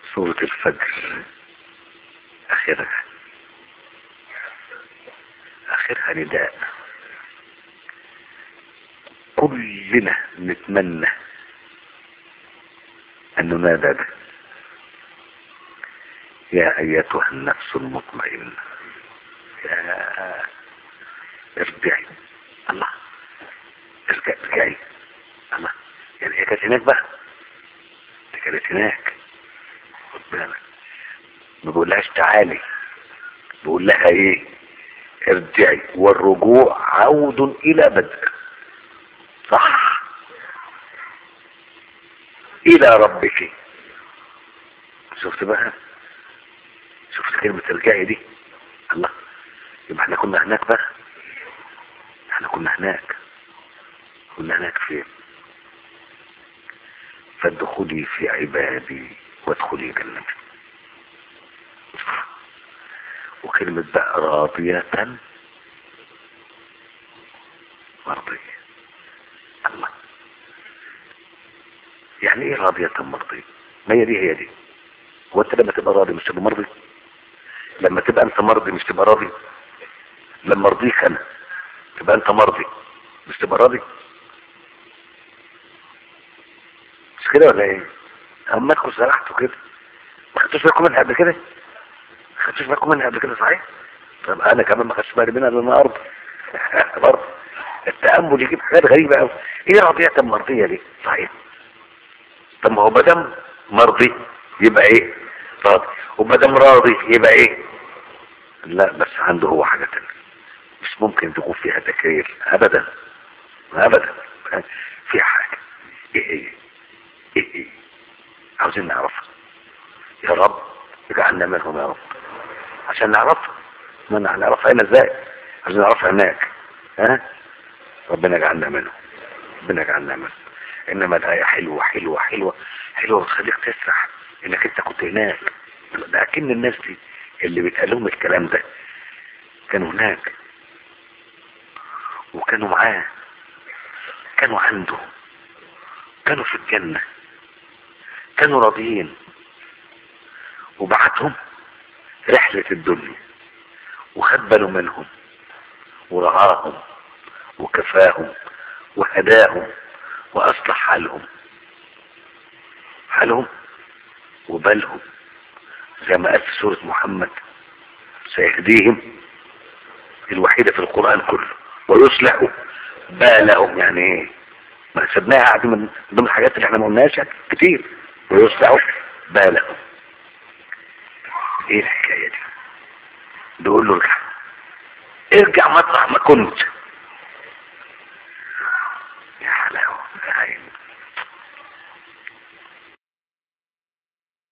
سورة الفجر آخرها آخرها نداء كلنا نتمنى أن ننادى به يا أيتها النفس المطمئنة يا ارجعي الله ارجع ارجعي الله يعني هي كانت هناك بقى دي كانت هناك خد بالك ما بقولهاش تعالي بقول لها ايه ارجعي والرجوع عود الى بدء صح الى ربك شفت بقى شفت كلمة ارجعي دي الله يبقى احنا كنا هناك بقى احنا كنا هناك كنا هناك فين فادخلي في عبادي وادخلي جنتي وكلمة بقى راضية مرضية الله يعني ايه راضية مرضية ما هي دي هي دي وانت لما تبقى راضي مش تبقى مرضي لما تبقى انت مرضي مش تبقى راضي لما ارضيك انا تبقى انت مرضي مش تبقى راضي مش كده ولا ايه اما انكم سرحتوا كده ما خدتوش بالكم منها قبل كده ما خدتوش بالكم منها قبل كده صحيح طب انا كمان ما خدتش بالي منها لان ارض برضه التامل يجيب حاجات غريبه قوي ايه راضيه مرضيه دي صحيح طب ما هو ما دام مرضي يبقى ايه راضي وما دام راضي يبقى ايه لا بس عنده هو حاجه تانية مش ممكن تكون فيها تكرير ابدا ابدا فيها حاجه ايه هي ايه ايه عاوزين نعرفها يا رب اجعلنا منهم يا رب عشان نعرفها ما نعرفها هنا ازاي عشان نعرفها هناك ها ربنا يجعلنا منهم ربنا يجعلنا منهم انما الايه حلوه حلوه حلوه حلوه وتخليك تسرح انك انت كنت هناك ده اكن الناس دي اللي بيتقال لهم الكلام ده كانوا هناك وكانوا معاه كانوا عنده كانوا في الجنة كانوا راضيين وبعتهم رحلة الدنيا وخد باله منهم ورعاهم وكفاهم وهداهم وأصلح حالهم حالهم وبالهم زي ما قال في سورة محمد سيهديهم الوحيدة في القرآن كله ويصلح بالهم يعني ايه ما سبناها قاعد من ضمن الحاجات اللي احنا ما قلناش كتير ويصلح بالهم ايه الحكاية دي بيقول له ارجع ارجع مطرح ما كنت يا حلاوة يا عين